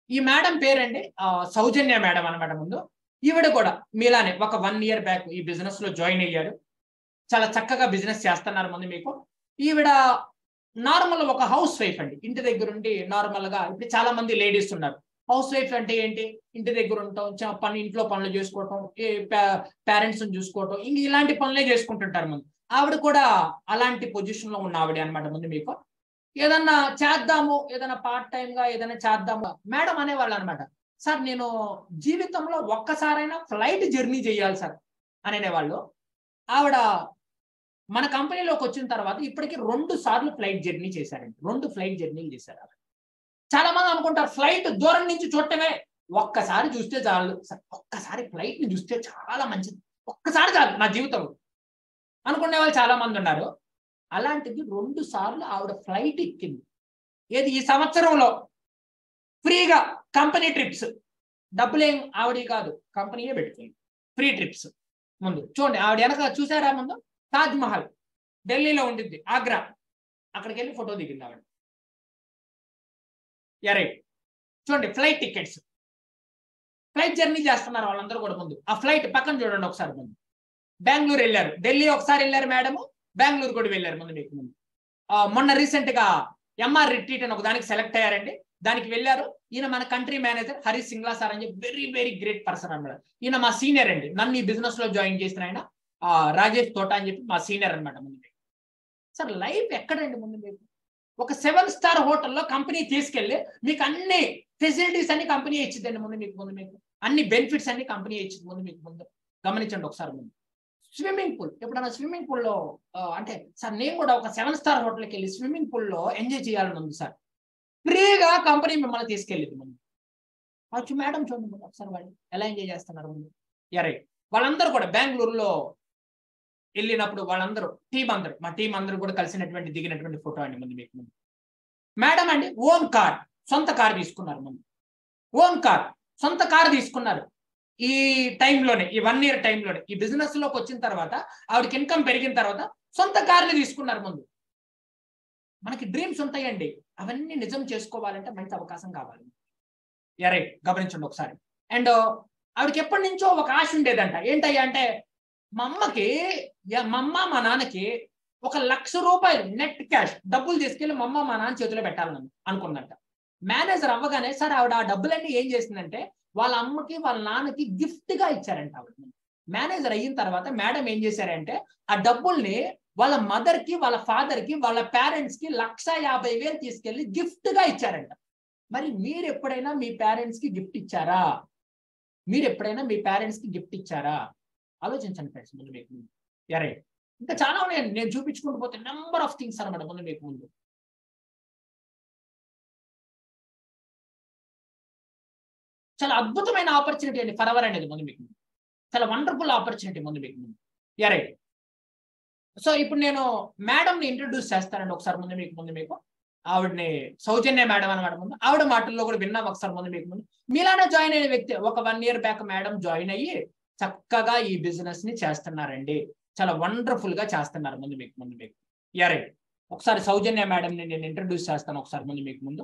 ఈ మేడం పేరండి ఆ, సౌజన్య మేడం అనమాట ముందు ఈవిడ కూడా మీలానే ఒక వన్ ఇయర్ బ్యాక్ ఈ బిజినెస్ లో జాయిన్ అయ్యారు చాలా చక్కగా బిజినెస్ చేస్తున్నారు ముందు మీకు ఈవిడ నార్మల్ ఒక హౌస్ వైఫ్ అండి ఇంటి దగ్గర ఉండి నార్మల్ గా ఇప్పుడు చాలా మంది లేడీస్ ఉన్నారు హౌస్ వైఫ్ అంటే ఏంటి ఇంటి దగ్గర ఉంటాం చ- పని ఇంట్లో పనులు చేసుకోవటం పేరెంట్స్ చూసుకోవటం ఇంక ఇలాంటి పనులే చేసుకుంటుంటారు ముందు ఆవిడ కూడా అలాంటి పొజిషన్ లో ఉన్న ఆవిడ అనమాట ముందు మీకు ఏదన్నా చేద్దాము ఏదైనా పార్ట్ టైం గా ఏదైనా చేద్దాము మేడం అనేవాళ్ళు అనమాట సార్ నేను జీవితంలో ఒక్కసారైనా ఫ్లైట్ జర్నీ చేయాలి సార్ అని అనేవాళ్ళు ఆవిడ మన కంపెనీలోకి వచ్చిన తర్వాత ఇప్పటికి రెండు సార్లు ఫ్లైట్ జర్నీ చేశారండి రెండు ఫ్లైట్ జర్నీలు చేశారు ఆవిడ చాలా మంది అనుకుంటారు ఫ్లైట్ దూరం నుంచి చూడటమే ఒక్కసారి చూస్తే చాలు సార్ ఒక్కసారి ఫ్లైట్ ని చూస్తే చాలా మంచిది ఒక్కసారి చాలు నా జీవితంలో అనుకునే వాళ్ళు చాలా మంది ఉన్నారు అలాంటిది రెండు సార్లు ఆవిడ ఫ్లైట్ ఎక్కింది ఏది ఈ సంవత్సరంలో ఫ్రీగా కంపెనీ ట్రిప్స్ డబ్బులేం ఆవిడ కాదు కంపెనీయే పెట్టుకుంది ఫ్రీ ట్రిప్స్ ముందు చూడండి ఆవిడ వెనక చూసారా ముందు తాజ్ మహల్ ఢిల్లీలో ఉండిద్ది ఆగ్రా అక్కడికి వెళ్ళి ఫోటో దిగింది ఆవిడ ఎరే చూడండి ఫ్లైట్ టికెట్స్ ఫ్లైట్ జర్నీ చేస్తున్నారు వాళ్ళందరూ కూడా ముందు ఆ ఫ్లైట్ పక్కన చూడండి ఒకసారి ముందు బెంగళూరు వెళ్ళారు ఢిల్లీ ఒకసారి వెళ్ళారు మేడము బెంగళూరు కూడా వెళ్ళారు ముందు మీకు ముందు ఆ, మొన్న రీసెంట్ గా ఎంఆర్ రిట్రీట్ అని ఒక దానికి సెలెక్ట్ అయ్యారండి దానికి వెళ్ళారు ఈయన మన country manager Harish Singla sir అని చెప్పి వెరీ వెరీ గ్రేట్ పర్సన్ అన్నమాట ఈయన మా సీనియర్ అండి నన్ను ఈ బిజినెస్ లో జాయిన్ చేసిన ఆయన ఆ, రాజేష్ తోట అని చెప్పి మా సీనియర్ అన్నమాట ముందు మీకు సార్ లైఫ్ ఎక్కడండి ముందు మీకు ఒక సెవెన్ స్టార్ హోటల్లో కంపెనీ తీసుకెళ్లి మీకు అన్ని ఫెసిలిటీస్ అన్ని కంపెనీ ఇచ్చిందండి ముందు మీకు ముందు మీకు అన్ని బెనిఫిట్స్ అన్ని కంపెనీ ఇచ్చింది ముందు మీకు ముందు గమనించండి ఒకసారి ముందు స్విమ్మింగ్ పూల్ ఎప్పుడైనా స్విమ్మింగ్ పూల్ లో ఆ, అంటే సార్ నేను కూడా ఒక సెవెన్ స్టార్ హోటల్కి వెళ్ళి స్విమ్మింగ్ పూల్ లో ఎంజాయ్ చేయాలని ఉంది సార్ ఫ్రీగా కంపెనీ మిమ్మల్ని తీసుకెళ్ళింది ముందు వచ్చి మేడం చూడండి ముందు ఒకసారి వాళ్ళు ఎలా ఎంజాయ్ చేస్తున్నారు ముందు ఎరై వాళ్ళందరూ కూడా బెంగళూరులో వెళ్ళినప్పుడు వాళ్ళందరూ టీం అందరూ మా టీం అందరూ కూడా కలిసినటువంటి దిగినటువంటి ఫోటో అండి ముందు మీకు ముందు మేడం అండి ఓన్ కార్ సొంత కార్ తీసుకున్నారు ముందు ఓన్ కార్ సొంత కార్ తీసుకున్నారు ఈ టైంలోనే ఈ వన్ ఇయర్ టైంలోనే ఈ బిజినెస్ లోకి వచ్చిన తర్వాత ఆవిడకి ఇన్కమ్ పెరిగిన తర్వాత సొంత కార్లు తీసుకున్నారు ముందు మనకి డ్రీమ్స్ ఉంటాయండి అవన్నీ నిజం చేసుకోవాలంటే మంచి అవకాశం కావాలి ఎరై గమనించండి ఒకసారి అండ్ ఆవిడకి ఎప్పటి నుంచో ఒక ఆశ ఉండేదంట ఏంటయ్యా అంటే మా అమ్మకి యా- మా అమ్మ మా నాన్నకి ఒక లక్ష రూపాయలు నెట్ క్యాష్ డబ్బులు తీసుకెళ్లి మా అమ్మ మా నాన్న చేతిలో పెట్టాలని అనుకుందంట మేనేజర్ అవ్వగానే సార్ ఆవిడ ఆ డబ్బులన్నీ ఏం చేసిందంటే వాళ్ళ అమ్మకి వాళ్ళ నాన్నకి గిఫ్ట్ గా ఇచ్చారంట ఆవిడ మేనేజర్ అయిన తర్వాత మేడం ఏం చేశారంటే ఆ డబ్బుల్ని వాళ్ళ మదర్ కి వాళ్ళ ఫాదర్ కి వాళ్ళ పేరెంట్స్ కి లక్ష యాభై వేలు తీసుకెళ్లి గిఫ్ట్ గా ఇచ్చారంట మరి మీరు ఎప్పుడైనా మీ పేరెంట్స్ కి గిఫ్ట్ ఇచ్చారా మీరు ఎప్పుడైనా మీ పేరెంట్స్ కి గిఫ్ట్ ఇచ్చారా ఆలోచించండి ఫ్రెండ్స్ ముందు మీకు ముందు ఎరై ఇంకా చాలా ఉన్నాయండి నేను చూపించుకుంటూ పోతే నెంబర్ ఆఫ్ థింగ్స్ అనమాట ముందు మీకు ముందు చాలా అద్భుతమైన ఆపర్చునిటీ అండి ఫర్ ఎవర్ అనేది ముందు మీకు ముందు. చాలా వండర్ఫుల్ ఆపర్చునిటీ ముందు మీకు ముందు ఎరై సో ఇప్పుడు నేను మేడంని ఇంట్రడ్యూస్ చేస్తానండి ఒకసారి ముందు మీకు ముందు మీకు ఆవిడని సౌజన్య మేడం అనమాట ముందు ఆవిడ మాటల్లో కూడా విన్నాం ఒకసారి ముందు మీకు ముందు మీలానే జాయిన్ అయిన వ్యక్తి ఒక one year back madam join అయ్యి చక్కగా ఈ బిజినెస్ ని చేస్తున్నారండి చాలా వండర్ఫుల్ గా చేస్తున్నారు ముందు మీకు ముందు మీకు ఎరై ఒకసారి సౌజన్య మేడం ని నేను ఇంట్రడ్యూస్ చేస్తాను ఒకసారి ముందు మీకు ముందు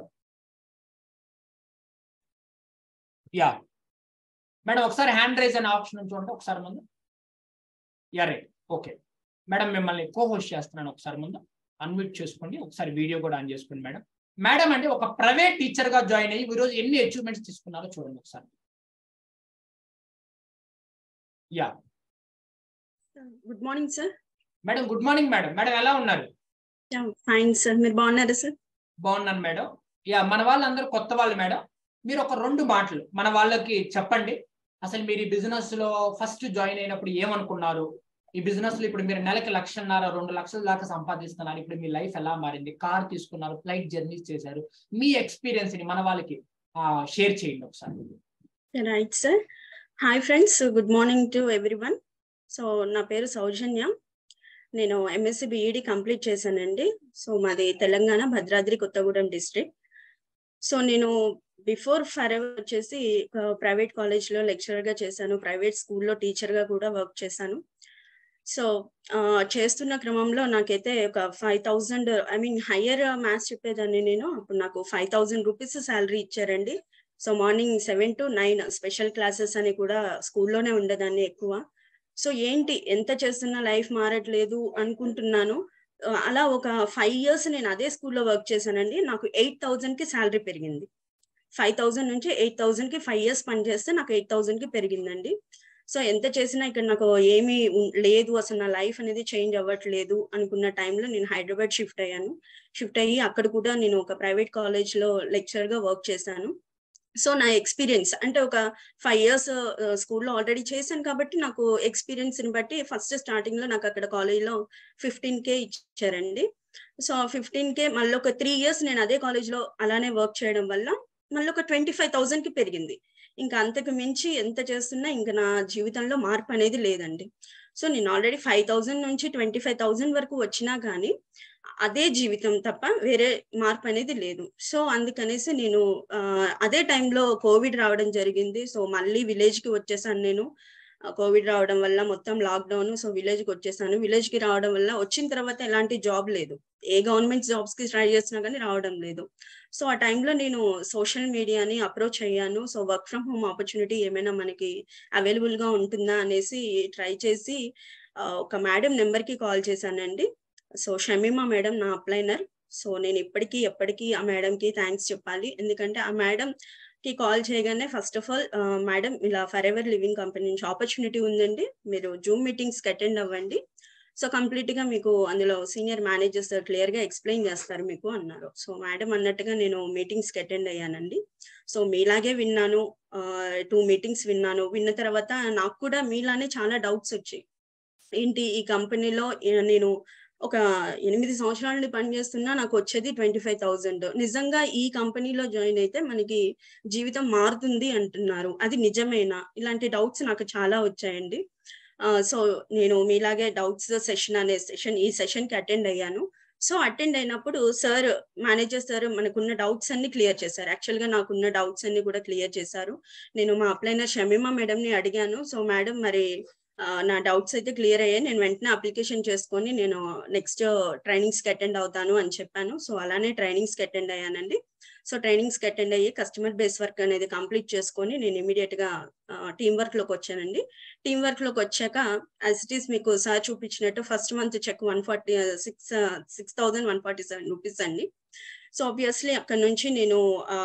యా మేడం ఒకసారి హ్యాండ్ రైజ్ అనే ఆప్షన్ చూడండి ఒకసారి ముందు ఎరై ఓకే మేడం మిమ్మల్ని కో హోస్ట్ చేస్తున్నాను ఒకసారి ముందు అన్మ్యూట్ చేసుకోండి ఒకసారి వీడియో కూడా ఆన్ చేసుకోండి మేడం మేడం అంటే ఒక ప్రైవేట్ టీచర్ గా జాయిన్ అయ్యి ఈ రోజు ఎన్ని అచీవ్మెంట్స్ తీసుకున్నారో చూడండి ఒకసారి yeah good morning sir madam good morning madam madam ఎలా ఉన్నారు ఫైన్ సార్ మీరు బాగున్నారా సార్ బాగున్నాను మేడం యా మన వాళ్ళందరూ కొత్త వాళ్ళు మేడం మీరు ఒక రెండు మాటలు మన వాళ్ళకి చెప్పండి అసలు మీరు ఈ బిజినెస్ లో ఫస్ట్ జాయిన్ అయినప్పుడు ఏమనుకున్నారు ఈ బిజినెస్ లో ఇప్పుడు మీరు నెలకి లక్షన్నర రెండు లక్షల దాకా సంపాదిస్తున్నారు ఇప్పుడు మీ లైఫ్ ఎలా మారింది కార్ తీసుకున్నారు ఫ్లైట్ జర్నీస్ చేశారు మీ ఎక్స్పీరియన్స్ ని మన వాళ్ళకి షేర్ చేయండి ఒకసారి right sir hi friends good morning to everyone so నా పేరు సౌజన్య నేను ఎంఎస్సి బిఈడి కంప్లీట్ చేశానండి సో మాది తెలంగాణ భద్రాద్రి కొత్తగూడెం డిస్ట్రిక్ట్ సో నేను బిఫోర్ ఫర్ వచ్చేసి ప్రైవేట్ కాలేజ్లో లెక్చరర్గా చేశాను ప్రైవేట్ స్కూల్లో టీచర్గా కూడా వర్క్ చేశాను సో చేస్తున్న క్రమంలో నాకైతే ఒక five thousand I mean higher maths చెప్పేదాన్ని నేను అప్పుడు నాకు ఫైవ్ థౌజండ్ రూపీస్ శాలరీ ఇచ్చారండి so morning seven to nine special classes అని కూడా స్కూల్లోనే ఉండేదాన్ని ఎక్కువ సో ఏంటి ఎంత చేస్తున్నా లైఫ్ మారట్లేదు అనుకుంటున్నాను ఆ, అలా ఒక ఫైవ్ ఇయర్స్ నేను అదే స్కూల్లో వర్క్ చేశానండి నాకు ఎయిట్ థౌజండ్ కి శాలరీ పెరిగింది ఫైవ్ థౌజండ్ నుంచి ఎయిట్ థౌజండ్ కి ఫైవ్ ఇయర్స్ పనిచేస్తే నాకు ఎయిట్ థౌజండ్ కి పెరిగిందండి సో ఎంత చేసినా ఇక్కడ నాకు ఏమీ ఉన్- లేదు అసలు నా లైఫ్ అనేది చేంజ్ అవ్వట్లేదు అనుకున్న టైంలో నేను హైదరాబాద్ షిఫ్ట్ అయ్యాను షిఫ్ట్ అయ్యి అక్కడ కూడా నేను ఒక ప్రైవేట్ కాలేజ్ లో లెక్చరర్ గా వర్క్ చేశాను సో నా ఎక్స్పీరియన్స్ అంటే ఒక ఫైవ్ ఇయర్స్ స్కూల్లో ఆల్రెడీ చేశాను కాబట్టి నాకు ఎక్స్పీరియన్స్ ని బట్టి ఫస్ట్ స్టార్టింగ్ లో నాకు అక్కడ కాలేజ్ లో ఫిఫ్టీన్ కే ఇచ్చారండి సో ఫిఫ్టీన్ కే మళ్ళీ ఒక త్రీ ఇయర్స్ నేను అదే కాలేజ్ లో అలానే వర్క్ చేయడం వల్ల మళ్ళీ ఒక ట్వంటీ ఫైవ్ థౌసండ్ కి పెరిగింది ఇంకా అంతకు మించి ఎంత చేస్తున్నా ఇంకా నా జీవితంలో మార్పు అనేది లేదండి సో నేను ఆల్రెడీ ఫైవ్ థౌసండ్ నుంచి ట్వంటీ ఫైవ్ థౌసండ్ వరకు వచ్చినా కానీ అదే జీవితం తప్ప వేరే మార్పు అనేది లేదు సో అందుకనేసి నేను ఆ, అదే టైంలో కోవిడ్ రావడం జరిగింది సో మళ్ళీ విలేజ్ కి వచ్చేసాను నేను కోవిడ్ రావడం వల్ల మొత్తం లాక్డౌన్ సో విలేజ్ కి వచ్చేసాను విలేజ్ కి రావడం వల్ల వచ్చిన తర్వాత ఎలాంటి జాబ్ లేదు ఏ గవర్నమెంట్ జాబ్స్ కి ట్రై చేసినా కానీ రావడం లేదు సో ఆ టైంలో నేను సోషల్ మీడియాని అప్రోచ్ అయ్యాను so work from home opportunity ఏమైనా మనకి అవైలబుల్ గా ఉంటుందా అనేసి ట్రై చేసి ఆ, ఒక మేడం నెంబర్ కి కాల్ చేశానండి సో షమీమా మేడం నా అప్లైనర్ సో నేను ఇప్పటికీ ఎప్పటికీ ఆ మేడం కి థ్యాంక్స్ చెప్పాలి ఎందుకంటే ఆ మేడం కి కాల్ చేయగానే ఫస్ట్ ఆఫ్ ఆల్ మేడం ఇలా ఫర్ ఎవర్ లివింగ్ కంపెనీ నుంచి ఆపర్చునిటీ ఉందండి మీరు జూమ్ మీటింగ్స్ కి అటెండ్ అవ్వండి సో కంప్లీట్ గా మీకు అందులో సీనియర్ మేనేజర్స్ క్లియర్ గా ఎక్స్ప్లెయిన్ చేస్తారు మీకు అన్నారు సో మేడం అన్నట్టుగా నేను మీటింగ్స్ కి అటెండ్ అయ్యానండి సో మీలాగే విన్నాను టూ మీటింగ్స్ విన్నాను విన్న తర్వాత నాకు కూడా మీలానే చాలా డౌట్స్ వచ్చాయి ఏంటి ఈ కంపెనీలో నేను ఒక ఎనిమిది సంవత్సరాల నుండి పనిచేస్తున్నా నాకు వచ్చేది ట్వంటీ ఫైవ్ థౌజండ్ నిజంగా ఈ కంపెనీలో జాయిన్ అయితే మనకి జీవితం మారుతుంది అంటున్నారు అది నిజమేనా ఇలాంటి డౌట్స్ నాకు చాలా వచ్చాయండి సో నేను మీలాగే డౌట్స్ సెషన్ అనే సెషన్ ఈ సెషన్ కి అటెండ్ అయ్యాను సో అటెండ్ అయినప్పుడు సార్ మేనేజర్ సార్ మనకున్న డౌట్స్ అన్ని క్లియర్ చేశారు యాక్చువల్ గా నాకున్న డౌట్స్ అన్ని కూడా క్లియర్ చేశారు నేను మా అప్లైనర్ షమీమా మేడం ని అడిగాను సో మేడం మరి ఆ, నా డౌట్స్ అయితే క్లియర్ అయ్యాయి నేను వెంటనే అప్లికేషన్ చేసుకొని నేను నెక్స్ట్ ట్రైనింగ్స్ కి అటెండ్ అవుతాను అని చెప్పాను సో అలానే ట్రైనింగ్స్ కి అటెండ్ అయ్యానండి సో ట్రైనింగ్స్ కి అటెండ్ అయ్యి కస్టమర్ బేస్ వర్క్ అనేది కంప్లీట్ చేసుకొని నేను ఇమీడియట్ గా టీమ్ వర్క్ లోకి వచ్చానండి టీమ్ వర్క్ లోకి వచ్చాక యాజ్ ఇట్ ఈస్ మీకు సార్ చూపించినట్టు first month cheque one forty six six thousand one forty seven rupees అండి సో ఆబ్వియస్లీ అక్కడ నుంచి నేను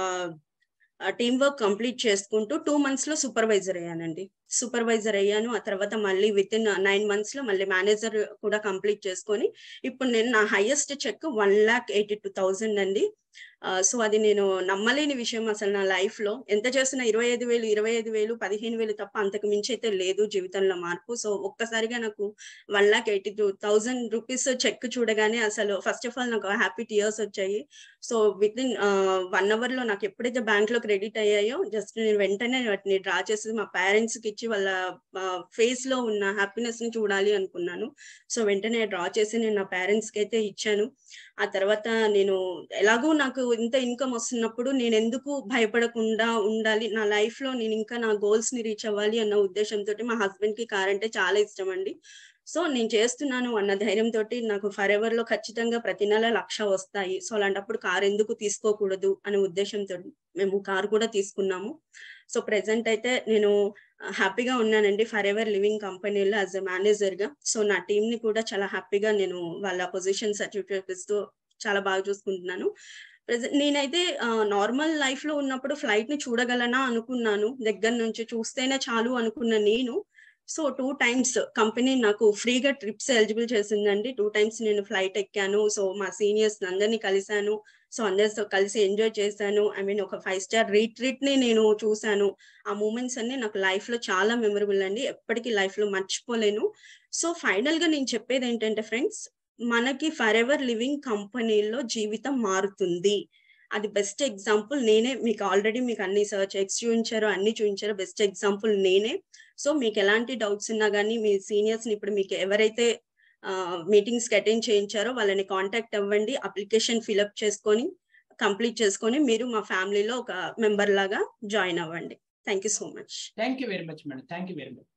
టీమ్ వర్క్ కంప్లీట్ చేసుకుంటూ టూ మంత్స్ లో సూపర్వైజర్ అయ్యానండి సూపర్వైజర్ అయ్యాను ఆ తర్వాత మళ్ళీ విత్ ఇన్ నైన్ మంత్స్ లో మళ్ళీ మేనేజర్ కూడా కంప్లీట్ చేసుకొని ఇప్పుడు నేను నా highest cheque one lakh eighty two thousand అండి సో అది నేను నమ్మలేని విషయం అసలు నా లైఫ్ లో ఎంత చేస్తున్నా ఇరవై ఐదు వేలు ఇరవై ఐదు వేలు పదిహేను వేలు తప్ప అంతకు మించి అయితే లేదు జీవితంలో మార్పు సో ఒక్కసారిగా నాకు one lakh eighty two thousand rupees cheque చూడగానే అసలు ఫస్ట్ ఆఫ్ ఆల్ నాకు హ్యాపీ టీయర్స్ వచ్చాయి so within one hour లో నాకు ఎప్పుడైతే బ్యాంక్ లో క్రెడిట్ అయ్యాయో జస్ట్ నేను వెంటనే వాటిని డ్రా చేసి మా పేరెంట్స్ కి ఇచ్చి వాళ్ళ ఫేస్ లో ఉన్న హ్యాపీనెస్ ని చూడాలి అనుకున్నాను సో వెంటనే డ్రా చేసి నేను నా పేరెంట్స్ కి అయితే ఇచ్చాను ఆ తర్వాత నేను ఎలాగో నాకు ఇంత ఇన్కమ్ వస్తున్నప్పుడు నేను ఎందుకు భయపడకుండా ఉండాలి నా లైఫ్ లో నేను ఇంకా నా గోల్స్ ని రీచ్ అవ్వాలి అన్న ఉద్దేశంతో మా హస్బెండ్ కి కార్ అంటే చాలా ఇష్టం అండి సో నేను చేస్తున్నాను అన్న ధైర్యంతో నాకు ఫర్ ఎవర్ లో ఖచ్చితంగా ప్రతి నెల లక్ష వస్తాయి సో అలాంటప్పుడు కార్ ఎందుకు తీసుకోకూడదు అనే ఉద్దేశంతో మేము కార్ కూడా తీసుకున్నాము సో ప్రెసెంట్ అయితే నేను హ్యాపీగా ఉన్నానండి ఫర్ ఎవర్ లివింగ్ కంపెనీలో యాజ్ ఎ మేనేజర్ గా సో నా టీం ని కూడా చాలా హ్యాపీగా నేను వాళ్ళ పొజిషన్ సర్టిఫికేట్ ఇస్తూ చాలా బాగా చూసుకుంటున్నాను Present- నేనైతే నార్మల్ లైఫ్ లో ఉన్నప్పుడు ఫ్లైట్ ని చూడగలనా అనుకున్నాను దగ్గర నుంచి చూస్తేనే చాలు అనుకున్న నేను సో టూ టైమ్స్ కంపెనీ నాకు ఫ్రీగా ట్రిప్స్ ఎలిజిబుల్ చేసిందండి టూ టైమ్స్ నేను ఫ్లైట్ ఎక్కాను సో మా సీనియర్స్ అందరినీ కలిశాను సో అందరితో కలిసి ఎంజాయ్ చేశాను ఐ మీన్ ఒక ఫైవ్ స్టార్ రీట్రీట్ ని నేను చూశాను ఆ మూమెంట్స్ అన్ని నాకు లైఫ్ లో చాలా మెమరబుల్ అండి ఎప్పటికీ లైఫ్ లో మర్చిపోలేను సో ఫైనల్ గా నేను చెప్పేది ఏంటంటే ఫ్రెండ్స్ మనకి ఫర్ ఎవర్ లివింగ్ కంపెనీలో జీవితం మారుతుంది అది బెస్ట్ ఎగ్జాంపుల్ నేనే మీకు ఆల్రెడీ మీకు అన్ని సర్చ్ ఎక్స్ చూపించారు అన్ని చూపించారు బెస్ట్ ఎగ్జాంపుల్ నేనే సో మీకు ఎలాంటి డౌట్స్ ఉన్నా కానీ మీ సీనియర్స్ ని ఇప్పుడు మీకు ఎవరైతే మీటింగ్స్ కి అటెండ్ చేయించారో వాళ్ళని కాంటాక్ట్ అవ్వండి అప్లికేషన్ ఫిల్అప్ చేసుకొని కంప్లీట్ చేసుకొని మీరు మా ఫ్యామిలీలో ఒక మెంబర్ లాగా జాయిన్ అవ్వండి thank you so much thank you very much madam thank you very much